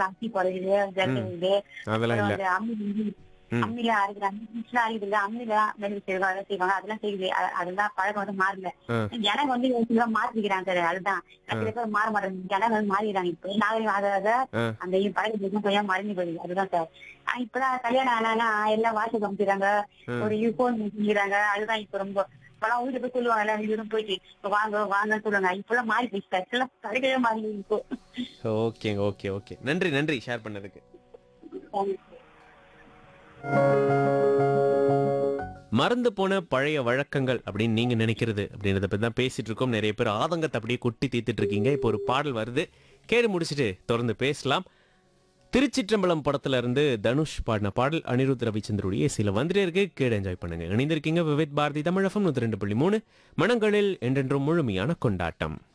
காலத்துல அக்கி குறையுது ஜல்லுது அதெல்லாம் இல்ல வந்து அம்மி வந்து ம். அம்மில அரைக்கிறாங்க மிஷின்ல அரைக்குது அம்மில மெழுகு செய்வாங்க அதை செய்வாங்க அதெல்லாம் செய்யுது அ- அதெல்லாம் பழக்கம் வந்து மாறல ஆ. ஜனங்க வந்து சில மாத்திக்கிறாங்க சார் அதுதான் சில பேர் மாற மாட்டாங்க ஜனங்க வந்து மாறிடுறாங்க இப்ப நாகரிகம் ஆக ஆக ஆ. அந்த பழக்கத்துக்கு கொஞ்சம் மறைஞ்சு போகுது அதுதான் சார் ஆனா இப்பதான் கல்யாணம் ஆனா எல்லாம் வாட்ஸ்அப் அனுப்பிடுறாங்க ம். ஒரு போன் செஞ்சுக்கிறாங்க அதுதான் இப்ப ரொம்ப இப்பெல்லாம் வீட்டு போய் சொல்லுவாங்க எல்லாம் வீடும் போயிட்டு இப்ப வாங்க வாங்கன்னு சொல்லுவாங்க இப்பெல்லாம் மாறி போயிடுச்சு சார் இப்பெல்லாம் கிடைக்கவே மாறி இப்போ ஓகேங்க ஓகே ஓகே நன்றி நன்றி ஷேர் பண்ணதுக்கு மறந்து போன பழைய வழக்கங்கள் அப்படின்னு நீங்க நினைக்கிறது அப்படின்றத பத்தி தான் பேசிட்டு இருக்கோம் நிறைய பேர் ஆதங்கத்தை அப்படியே கொட்டி தீர்த்துட்டு இருக்கீங்க இப்போ ஒரு பாடல் வருது கேட்டு முடிச்சுட்டு தொடர்ந்து பேசலாம் திருச்சிற்றம்பலம் படத்துல இருந்து தனுஷ் பாடின பாடல் அனிருத் ரவிச்சந்திரோடைய சில வந்துட்டே இருக்கு கேடு என்ஜாய் பண்ணுங்க இணைந்திருக்கீங்க விவேத் பாரதி தமிழகம் நூத்தி ரெண்டு புள்ளி மூணு மனங்களில் என்றென்றும் முழுமையான கொண்டாட்டம்